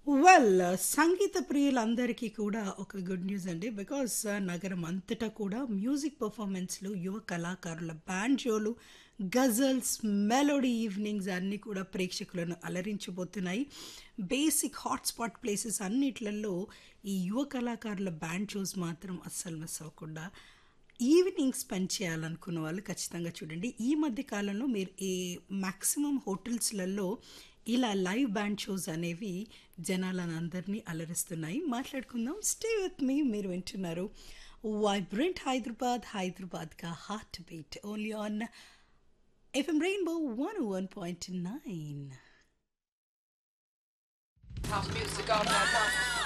Well సంగీత ప్రియులందరికీ కూడా ఒక good news అండి బికాస్ నగరం అంతటా కూడా మ్యూజిక్ పర్ఫార్మెన్స్లు యువ కళాకారుల బ్యాండ్ షోలు గజల్స్ మెలోడీ ఈవినింగ్స్ అన్నీ కూడా ప్రేక్షకులను అలరించబోతున్నాయి బేసిక్ హాట్స్పాట్ ప్లేసెస్ అన్నిట్లలో ఈ యువ కళాకారుల బ్యాండ్ షోస్ మాత్రం అస్సలు మిస్ అవ్వకుండా ఈవినింగ్ స్పెండ్ చేయాలనుకున్న వాళ్ళు ఖచ్చితంగా చూడండి ఈ మధ్య కాలంలో మీరు ఏ మ్యాక్సిమం హోటల్స్లలో ఇలా లైవ్ బ్యాండ్ షోస్ అనేవి జనాలను అందరినీ అలరిస్తున్నాయి మాట్లాడుకుందాం స్టే విత్ మీ మీరు వింటున్నారు వైబ్రెంట్ హైదరాబాద్ హైదరాబాద్ కా heartbeat only on FM rainbow one one point nine House music all night long.